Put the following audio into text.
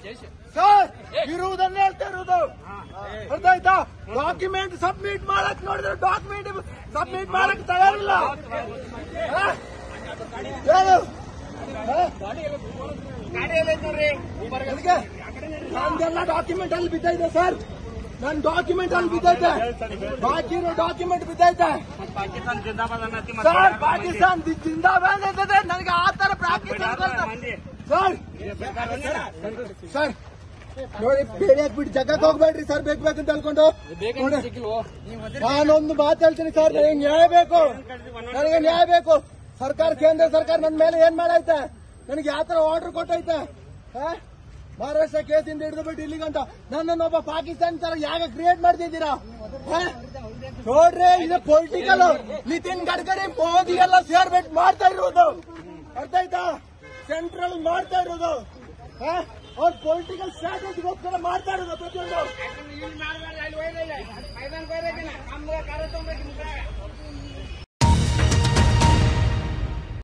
Sir ಇರುವುದನ್ನ ಹೇಳ್ತಾ ಇರುವುದು ಅರ್ಥ ಆಯ್ತಾ ಡಾಕ್ಯುಮೆಂಟ್ ಸಬ್ಮಿಟ್ ಮಾಡಕ್ ನೋಡಿದ್ರೆ ಡಾಕ್ಯುಮೆಂಟ್ ಸಬ್ಮಿಟ್ ಮಾಡಕ್ ತಯಾರಿಲ್ಲ ಹ? ಏನು ಹ? ಎಲ್ಲಿಗೆ? ನಂದೆಲ್ಲ ಡಾಕ್ಯುಮೆಂಟ್ ಅಲ್ಲಿ ಬಿದ್ದೈತೆ ಸರ್ ನನ್ ಡಾಕ್ಯುಮೆಂಟ್ ಅಲ್ಲಿ ಬಿದ್ದೈತೆ ಬಾಕಿ ಇರೋ ಡಾಕ್ಯುಮೆಂಟ್ ಬಿದ್ದೈತೆ ಪಾಕಿಸ್ತಾನ ಜಿಂದಾಬಾದ್ ಅನ್ನತ್ತಿ ಸರ್ ಪಾಕಿಸ್ತಾನ್ ದಿ- ಜಿಂದಾಬಾದ್ ಅಂತಂದ್ರೆ ನನಗೆ ಆ ತರ ಪ್ರಾಕ್ಟೀಸ್ ಸರ್ ಸರ್ ನೋಡಿ ಬೇರೆ ಬಿಟ್ಟು ಜಗಕ್ಕೆ ಹೋಗ್ಬೇಡ್ರಿ ಸರ್ ಬೇಕು ಬೇಕಂತ ಹೇಳ್ಕೊಂಡು ನೋಡಿ, ನಾನೊಂದು ಮಾತು ಹೇಳ್ತೀನಿ ಸರ್ ನನಗೆ ನ್ಯಾಯ ಬೇಕು ನನಗೆ ನ್ಯಾಯ ಬೇಕು ಸರ್ಕಾರ ಕೇಂದ್ರ ಸರ್ಕಾರ ನನ್ನ ಮೇಲೆ ಏನ್ ಮಾಡೈತೆ ನನಗೆ ಯಾವ ತರ ಆರ್ಡರ್ ಕೊಟ್ಟೈತೆ ಹ? ಮಹಾರಾಷ್ಟ್ರ ಕೇಸಿಂದ ಹಿಡಿದು ಬಿಟ್ಟು ಇಲ್ಲಿಗಂಟ ನನ್ನನ್ನೊಬ್ಬ ಪಾಕಿಸ್ತಾನ ತರ ಯಾಗ ಕ್ರಿಯೇಟ್ ಮಾಡ್ತಿದ್ದೀರಾ ಹ? ನೋಡ್ರಿ ಇದು ಪೊಲಿಟಿಕಲ್ ನಿತಿನ್ ಗಡ್ಕರಿ ಮೋದಿ ಎಲ್ಲ ಸೇರ್ಬಿಟ್ಟು ಮಾಡ್ತಾ ಇರೋದು ಅರ್ಥ ಆಯ್ತಾ ಸೆಂಟ್ರಲ್ ಮಾಡ್ತಾ ಇರೋದು ಅವ್ರ ಪೊಲಿಟಿಕಲ್ ಸ್ಟ್ರಾಟಜಿಗೋಸ್ಕರ ಮಾಡ್ತಾ ಇರೋದು ಪ್ರತಿಯೊಂದು ಮೈದಾನ